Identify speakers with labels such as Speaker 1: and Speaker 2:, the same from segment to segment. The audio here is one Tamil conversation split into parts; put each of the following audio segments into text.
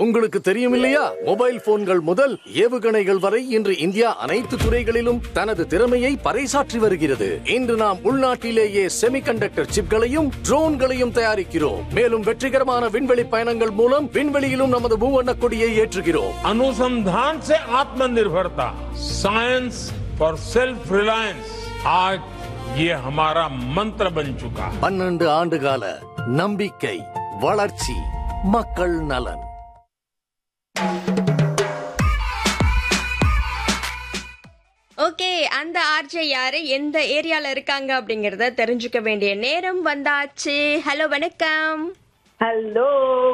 Speaker 1: உங்களுக்கு தெரியும் இல்லையா மொபைல் போன்கள் முதல் ஏவுகணைகள் வரை இன்று இந்தியா அனைத்து துறைகளிலும் தனது திறமையை பறைசாற்றி வருகிறது இன்று நாம் உள்நாட்டிலேயே செமிகண்டக்டர் சிப்களையும் ட்ரோன்களையும் தயாரிக்கிறோம் மேலும் வெற்றிகரமான விண்வெளி பயணங்கள் மூலம் விண்வெளியிலும் நமது மூவண்ண கொடியை ஏற்றுகிறோம்
Speaker 2: अनुसंधान से आत्मनिर्भरता साइंस फॉर सेल्फ रिलायंस आज ये हमारा मंत्र बन चुका है
Speaker 1: பன்னெண்டு ஆண்டுகால நம்பிக்கை வளர்ச்சி மக்கள் நலன்
Speaker 3: ஓகே அந்த ஆர்ஜே யாரு எந்த ஏரியால இருக்காங்க அப்படிங்கறத தெரிஞ்சுக்க வேண்டிய நேரம் வந்தாச்சு ஹலோ வணக்கம்
Speaker 4: ஹலோ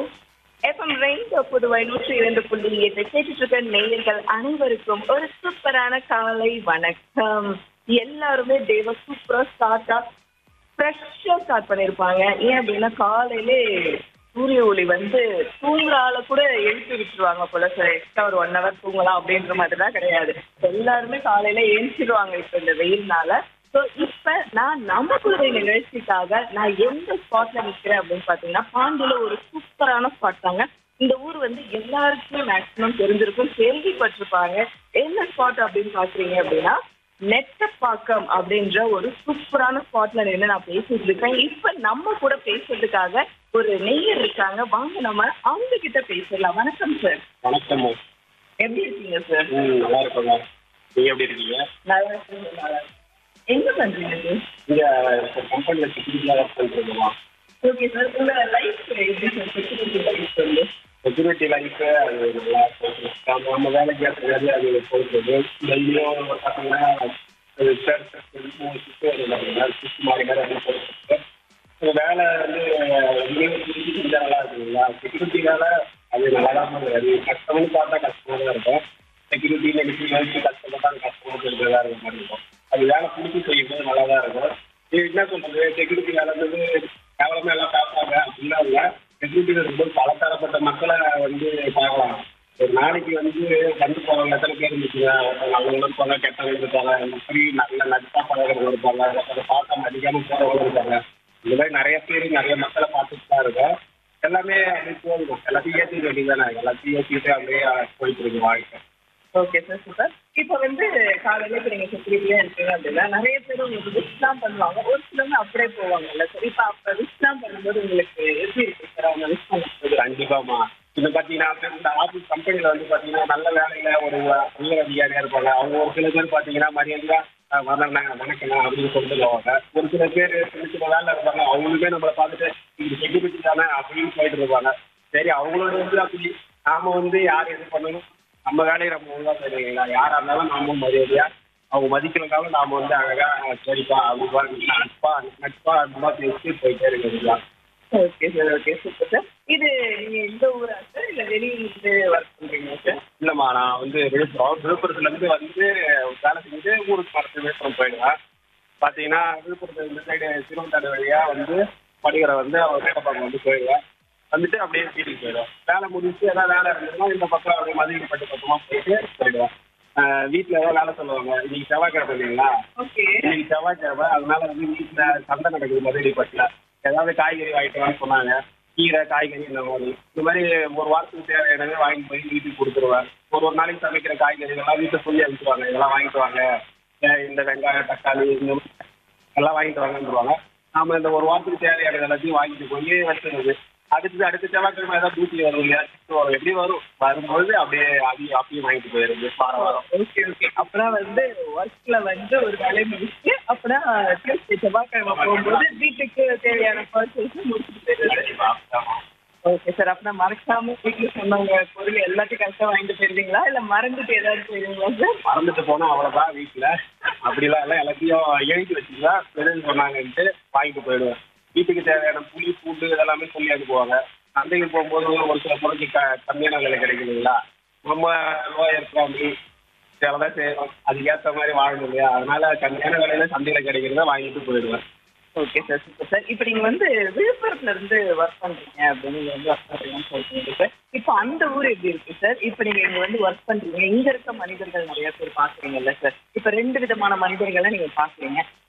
Speaker 4: எஃப்எம் ரெயின்போ புதுவை நூற்றி இரண்டு புள்ளி எட்டு கேட்டுட்டு இருக்க நேயர்கள் அனைவருக்கும் ஒரு சூப்பரான காலை வணக்கம் எல்லாருமே தேவ சூப்பரா ஸ்டார்டா ஃப்ரெஷ்ஷா ஸ்டார்ட் பண்ணிருப்பாங்க ஏன் அப்படின்னா காலையிலே சூரிய ஒளி வந்து தூங்குற ஆளை கூட எழுப்பி விட்டுருவாங்க போல சார் எக்ஸ்ட்ரா ஒரு ஒன் ஹவர் தூங்கலாம் அப்படின்ற மாதிரிலாம் கிடையாது எல்லாருமே காலையில எழுந்திடுவாங்க இப்ப இந்த வெயில்னால ஸோ இப்ப நான் நம்ம குதிரை நிகழ்ச்சிக்காக நான் எந்த ஸ்பாட்ல நிக்கிறேன் அப்படின்னு பாத்தீங்கன்னா பாண்டியில ஒரு சூப்பரான ஸ்பாட் தாங்க இந்த ஊர் வந்து எல்லாருக்குமே மேக்ஸிமம் தெரிஞ்சிருக்கும் கேள்விப்பட்டிருப்பாங்க என்ன ஸ்பாட் அப்படின்னு பாக்குறீங்க அப்படின்னா நெட்டப்பாக்கம் அப்படின்ற ஒரு சூப்பரான ஸ்பாட்ல நின்று நான் பேசிட்டு இருக்கேன் இப்ப நம்ம கூட பேசுறதுக்காக ஒரு நெய்யர் இருக்காங்க வாங்க நம்ம அவங்க கிட்ட பேசலாம் வணக்கம் சார்
Speaker 5: வணக்கம்
Speaker 4: எப்படி இருக்கீங்க சார்
Speaker 5: ம் நல்லா இருக்கோங்க நீங்க எப்படி இருக்கீங்க
Speaker 4: நல்லா இருக்கீங்க, நல்லா இருக்கீங்க. எங்க பண்றீங்க சார்
Speaker 5: இங்க கம்பெனில செக்யூரிட்டியா ஒர்க் பண்ணிருக்கோமா
Speaker 4: ஓகே சார் உங்க லைஃப் எப்படி சார் செக்யூரிட்டி லைஃப் வந்து
Speaker 5: செக்யூரிட்டி லைஃப் அது நல்லா போயிட்டு இருக்கு. நம்ம நம்ம வேலைக்கு ஏற்ற வேலை அது போயிட்டு இருக்கு டெய்லியும் பார்த்தீங்கன்னா அது தேர்ட் ஷிஃப்ட் மூணு ஷிஃப்ட் வருது ஷிஃப்ட் மாறி மாறி அது போயிட்டு இருக்கு. இந்த வேலை வந்து இங்கேயும் செஞ்சா நல்லா இருக்குங்களா செக்யூரிட்டி வேலை அது நல்லா தான் இருக்கு. அது கஷ்டம்னு பார்த்தா கஷ்டமா தான் இருக்கும் செக்யூரிட்டி நெகட்டிவ் வச்சு கஷ்டப்பட்டா அது கஷ்டமா இருக்கிறதா இருக்க மாதிரி இருக்கும் அது வேலை பிடிச்சி செய்யும்போது நல்லா தான் இருக்கும் இது என்ன சொல்றது செக்யூரிட்டி வேலை வந்து கேவலமா எல்லாம் பார்ப்பாங்க அப்படிலாம் இல்லை செக்யூரிட்டி ரொம்ப பலதரப்பட்ட மக்களை வந்து பார்க்கலாம் ஒரு நாளைக்கு வந்து வந்து போவாங்க எத்தனை பேர் இருந்துச்சுங்க நல்லவங்க இருப்பாங்க கெட்டவங்க இருப்பாங்க இந்த மாதிரி நல்ல நட்பா பழகிறவங்க இருப்பாங்க அதை பார்த்தா மதிக்காம போறவங்க இருப்பாங்க இந்த மாதிரி நிறைய பேர் நிறைய மக்களை பார்த்துட்டு தான் இருக்கோம் எல்லாமே அப்படியே போகும் எல்லாத்தையும் ஏற்றிக்க வேண்டியதானே எல்லாத்தையும் ஏற்றிக்கிட்டு அப்படியே போயிட்டு இருக்கு வாழ்க்கை
Speaker 4: ஓகே சார் சூப்பர் இப்போ வந்து காலையில இப்போ நீங்க செக்யூரிட்டியா இருக்கீங்க அப்படின்னா நிறைய பேர் உங்களுக்கு விஷ்லாம் பண்ணுவாங்க ஒரு சிலவங்க அப்படியே போவாங்கல்ல சார் இப்போ அப்ப விஷ்லாம் பண்ணும்போது உங்களுக்கு எப்படி இருக்கு சார் அவங்க விஷ் பண்ணும்போது
Speaker 5: கண்டிப்பாமா இது பாத்தீங்கன்னா இந்த ஆபீஸ் கம்பெனில வந்து பாத்தீங்கன்னா நல்ல வேலையில ஒரு உயர் அதிகாரியா இருப்பாங்க அவங்க ஒரு சில பேர் பாத்தீங்கன்னா மரியாதையா அஹ், வணக்கம் வணக்கம் அப்படின்னு சொல்லிட்டு போவாங்க ஒரு சில பேர் சின்ன சின்ன வேலை இருப்பாங்க அவங்களுமே நம்மளை பார்த்துட்டு இது செக்யூரிட்டி தானே அப்படின்னு போயிட்டு இருப்பாங்க சரி அவங்களோட வந்து அப்படி நாம வந்து யார் எது பண்ணணும் நம்ம வேலையை நம்ம ஒழுங்கா செய்யறீங்களா யாரா இருந்தாலும் நாம மரியாதையா அவங்க மதிக்கிறதாலும் நாம வந்து அழகா அஹ், சரிப்பா அப்படிப்பா நட்பா நட்பா அந்த மாதிரி பேசி போயிட்டே இருக்கிறீங்களா
Speaker 4: okay sir okay super sir இது நீங்க இந்த ஊரா சார் இல்ல வெளியிலிருந்து ஒர்க் பண்றீங்க சார்
Speaker 5: இல்லைம்மா நான் வந்து விழுப்புரம் விழுப்புரத்துலேருந்து வந்து வேலை செஞ்சுட்டு ஊருக்கு மரத்து விழுப்புரம் போயிடுவேன் பார்த்தீங்கன்னா விழுப்புரத்து இந்த சைடு திருவந்தாடு வழியாக வந்து படிக்கிற வந்து அவர் கேட்டப்பாக்கம் வந்து போயிடுவேன் வந்துட்டு அப்படியே வீட்டுக்கு போயிடுவேன் வேலை முடிச்சு ஏதாவது வேலை இருந்ததுன்னா இந்த பக்கம் அப்படியே மதியப்பட்டு பக்கமாக போயிட்டு போயிடுவேன் வீட்டில் ஏதாவது வேலை சொல்லுவாங்க இன்னைக்கு செவ்வாய்க்கிழமை இல்லைங்களா
Speaker 4: ஓகே
Speaker 5: இன்னைக்கு செவ்வாய்க்கிழமை அதனால வந்து வீட்டில் சந்தை நடக்குது மதுரைப்பட்டில் ஏதாவது காய்கறி வாங்கிட்டு வான்னு சொன்னாங்க கீரை காய்கறி இந்த மாதிரி இந்த மாதிரி ஒரு வாரத்துக்கு தேவையானதை வாங்கிட்டு போய் வீட்டுக்கு கொடுத்துருவேன் ஒரு ஒரு நாளைக்கு சமைக்கிற காய்கறிகள்லாம் வீட்டில் சொல்லி அனுப்பிச்சுவாங்க இதெல்லாம் வாங்கிட்டு வாங்க ஏன் இந்த வெங்காயம் தக்காளி இந்த மாதிரி எல்லாம் வாங்கிட்டு வாங்கன்றுவாங்க நாம இந்த ஒரு வாரத்துக்கு தேவையானது எல்லாத்தையும் வாங்கிட்டு போய் வச்சுருது அடுத்து அடுத்த செவ்வாய்க்கிழமை ஏதாவது டியூட்டி வரும் இல்லையா shift வரும் எப்படி வரும் வரும்போது அப்படியே அதையும் அப்பயும் வாங்கிட்டு போயிருது வாரம் வாரம்
Speaker 4: ஓகே ஓகே அப்புறம் வந்து ஒர்க்ல வந்து ஒரு வேலையை முடிச்சுட்டு அப்புறம் டியூஸ்டே செவ்வாய்க்கிழமை போகும்போது வீட்டுக்கு தேவையான பர்ச்சேஸ் முடிச்சுட்டு போயிருது
Speaker 5: ஆமா.
Speaker 4: ஓகே சார் அப்புறம் மறக்காம வீட்டுல சொன்னவங்க பொருள் எல்லாத்தையும் கரெக்டா வாங்கிட்டு போயிருவீங்களா இல்ல மறந்துட்டு ஏதாவது போயிருவீங்களா சார்
Speaker 5: மறந்துட்டு போனா அவ்வளவுதான் வீட்டுல அப்படிலாம் எல்லாம் எல்லாத்தையும் எழுதி வச்சுக்கலாம் எதுன்னு சொன்னாங்கன்ட்டு வாங்கிட்டு போயிடுவேன் வீட்டுக்கு தேவையான புளி பூண்டு இதெல்லாமே சொல்லி அனுப்புவாங்க சந்தைக்கு போகும்போது ஒரு சில பொருளுக்கு க கம்மியான விலை கிடைக்குதுங்களா நம்ம லோயர் ஃபேமிலி இதெல்லாம் செய்யணும் அதுக்கேற்ற மாதிரி வாழணும் இல்லையா அதனால கம்மியான விலையில சந்தையில கிடைக்கிறத வாங்கிட்டு போயிடுவேன்
Speaker 4: ஓகே சார் சூப்பர் சார் இப்போ நீங்க வந்து விழுப்புரத்துல இருந்து ஒர்க் பண்றீங்க அப்படின்னு நீங்க வந்து ஒர்க் பண்றீங்கன்னு சொல்றீங்க சார் இப்போ அந்த ஊர் எப்படி இருக்கு சார் இப்போ நீங்க இங்க வந்து ஒர்க் பண்றீங்க இங்க இருக்க மனிதர்கள் நிறைய பேர் பாக்குறீங்கல்ல சார் இப்போ ரெண்டு விதமான மனிதர்களை நீங்க பாக்குறீங்க